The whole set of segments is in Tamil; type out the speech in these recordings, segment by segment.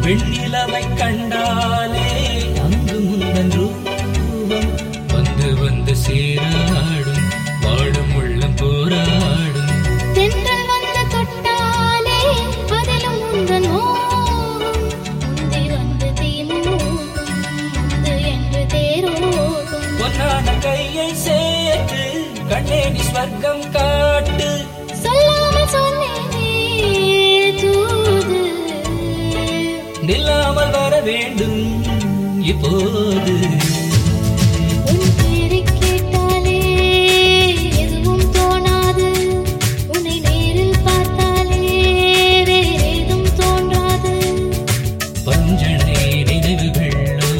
வெண்ணிலவை கண்டாலே அங்கு முந்தன் ரூபம் வந்து வந்து சீராடும் வாடும் உள்ளம் போராடும் தென்றல் வந்து தொட்டாலே அதிலும் உந்தன் மோகம் முந்தி வந்து தீமூட்டும் முந்து என்று தேரோட்டும் பொன்னான கையை சேர்த்து கண்ணேடி ஸ்வர்க்கம் காட்டு சொல்லாமல் சொன்னேனே தூது நில்லாமல் வர வேண்டும் இப்போது உன் பேரைக் கேட்டாலே எதுவும் தோணாது உன்னை நேரில் பார்த்தாலே வேறேதும் தோன்றாது பஞ்சனை நினைவுகளோ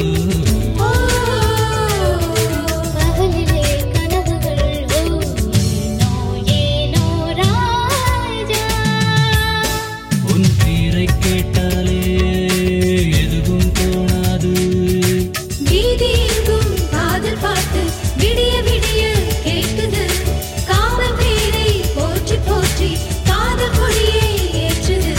பகலிலே கனவுகள் ஓ ஏனோ ஏனோ ராஜா உன் பேரை கேட்டாலே எதுவும் தோணாது வீதி எங்கும் காதல் பாட்டு விடிய விடிய கேட்குது காதல் பேரை போற்றி போற்றி காதல் கொடியை ஏற்றுது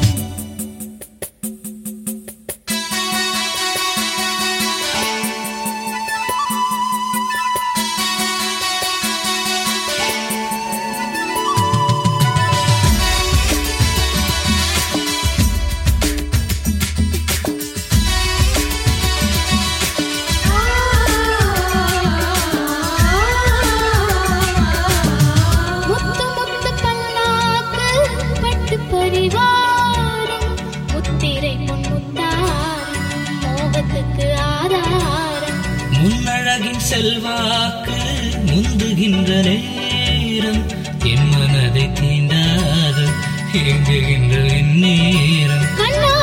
முத்து முத்து பல்லாக்கு பட்டு பரிவாரம் முத்திரை பொன் முத்தாரம் மோகத்துக்கு ஆதாரம் முன்னழகின் செல்வாக்கு முந்துகின்ற நேரம் என் மனதை தீண்டாது ஏங்குகின்ற நேரம் கண்ணா